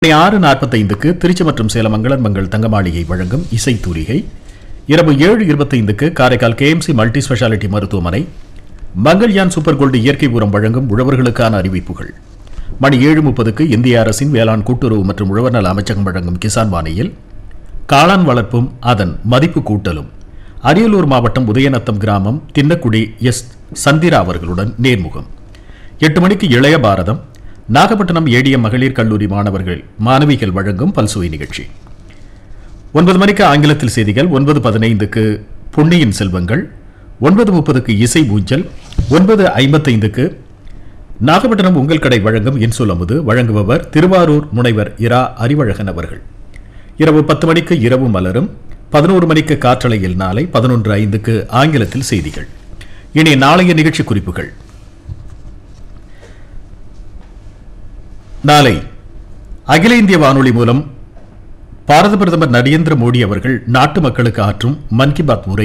மணி ஆறு நாற்பத்தைந்துக்கு திருச்சி மற்றும் சேலம் மங்களன் மங்கள் தங்கமாளிகை வழங்கும் இசை தூரிகை இரவு ஏழு இருபத்தைந்துக்கு காரைக்கால் கேஎம்சி மல்டி ஸ்பெஷாலிட்டி மருத்துவமனை மங்கள்யான் சூப்பர் கோல்டு இயற்கை உரம் வழங்கும் உழவர்களுக்கான அறிவிப்புகள் மணி ஏழு முப்பதுக்கு இந்திய அரசின் வேளாண் கூட்டுறவு மற்றும் உழவர் நல அமைச்சகம் வழங்கும் கிசான் வானியில் காளான் வளர்ப்பும் அதன் மதிப்பு கூட்டலும் அரியலூர் மாவட்டம் உதயநத்தம் கிராமம் தின்னக்குடி எஸ் சந்திரா அவர்களுடன் நேர்முகம் எட்டு மணிக்கு இளைய பாரதம் நாகப்பட்டினம் ஏடிஎம் மகளிர் கல்லூரி மாணவர்கள் மாணவிகள் வழங்கும் பல்சுவை நிகழ்ச்சி ஒன்பது மணிக்கு ஆங்கிலத்தில் செய்திகள் ஒன்பது பதினைந்துக்கு பொன்னியின் செல்வங்கள் ஒன்பது முப்பதுக்கு இசை ஊஞ்சல் ஒன்பது ஐம்பத்தைந்துக்கு நாகப்பட்டினம் உங்கள் கடை வழங்கும் இன்சொல் அமுது வழங்குபவர் திருவாரூர் முனைவர் இரா அறிவழகன் அவர்கள் இரவு பத்து மணிக்கு இரவு மலரும் பதினோரு மணிக்கு காற்றலையில் நாளை பதினொன்று ஐந்துக்கு ஆங்கிலத்தில் செய்திகள் இனி நாளைய நிகழ்ச்சி குறிப்புகள் நாளை அகில இந்திய வானொலி மூலம் பாரத பிரதமர் நரேந்திர மோடி அவர்கள் நாட்டு மக்களுக்கு ஆற்றும் மன் கி பாத் உரை